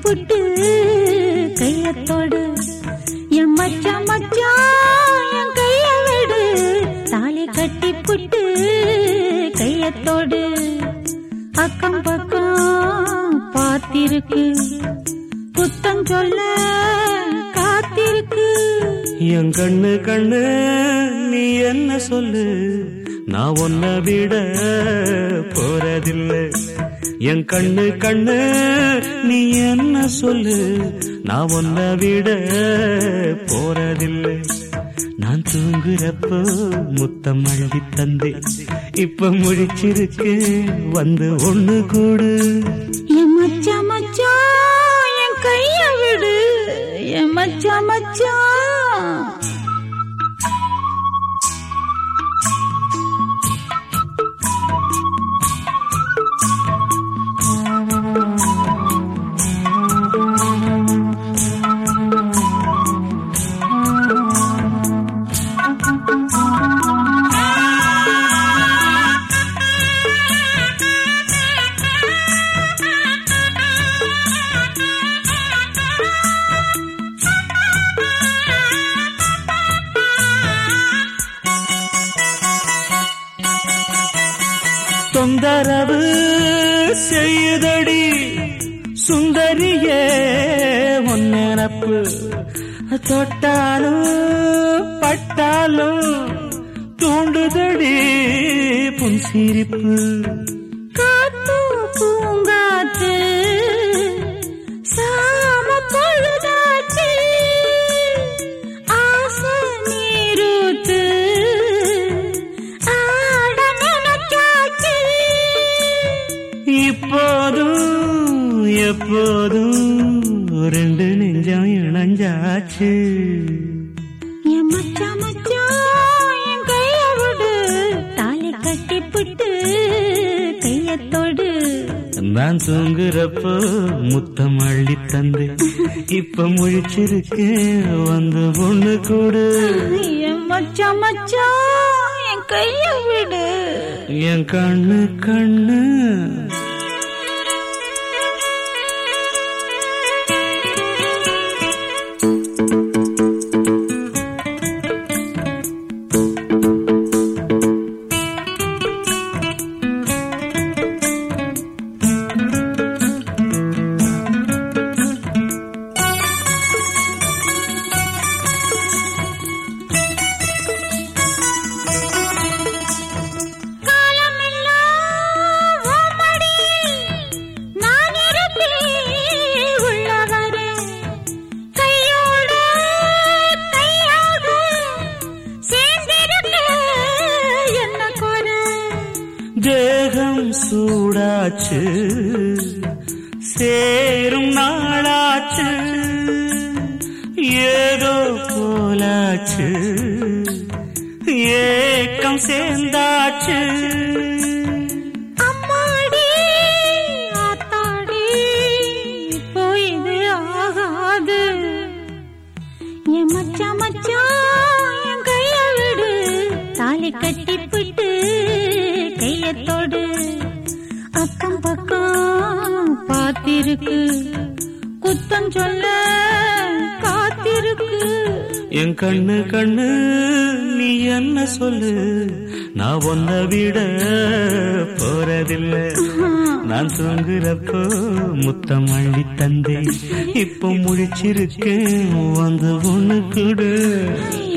புட்டு கையத்தோடு என் மச்சான் மச்சான் என் கைய விடு தாலி கட்டி புட்டு கையத்தோடு அக்கம் பக்கம் பார்த்திருக்கு குத்தம் சொல்ல காத்திருக்கு என் கண்ணு கண்ணு நீ என்ன சொல்லு நான் உன்னை விட போறதில்லை என் கண்ணு கண்ணு நீ என்ன சொல்லு நான் உன்னை விட போறதில்லை நான் தூங்குறப்போ முத்தம் அள்ளி தந்தே இப்ப முழிச்சிருக்கு வந்து ஒண்ணு கூடு என் மச்சான் மச்சான் என் கைய விடு என் மச்சான் மச்சான் தொந்தரவு செய்யுதடி சுந்தரியே ஒன்னப்பு தொட்டாலும் பட்டாலும் தூண்டுதடி புன் சிரிப்பு காத்து பூங்காத்து சாம பொழுதாச்சு ஆசை நீரூத்து ஆட நினைச்சாச்சு இப்போதும் எப்போதும் ரெண்டு நெஞ்சம் இணைஞ்சாச்சு என் மச்சான் மச்சான் என் கைய விடு தாலி கட்டி புட்டு கையத்தோடு நான் தூங்குறப்போ முத்தம் அள்ளி தந்து இப்ப முழிச்சிருக்கு வந்து ஒண்ணு கூடு என் மச்சான் மச்சான் என் கைய விடு என் கண்ணு கண்ணு காலமெல்லாம் உன் மடியில் நான் இருப்பேன் உள்ளவரே. கையோடு கையோடு சேர்ந்திருக்க என்ன குறை? தேகம் சூடாச்சு சேரும் நாளாச்சு ஏதோ போலாச்சு ஏக்கம் சேர்ந்தாச்சு அம்மாடி, ஆத்தாடி, இப்போ இது ஆகாது. என் மச்சான் மச்சான் என் கைய விடு தாலி கட்டி புட்டு கையத்தோடு அக்கம் பக்கம் பார்த்திருக்கு குத்தம் சொல்ல காத்திருக்கு என் கண்ணு கண்ணு நீ என்ன சொல்லு நான் உன்னை விட போறதில்லை நான் தூங்குறப்போ முத்தம் அள்ளி தந்தே இப்போ முழிச்சிருக்கேன் வந்து ஒண்ணு கூடு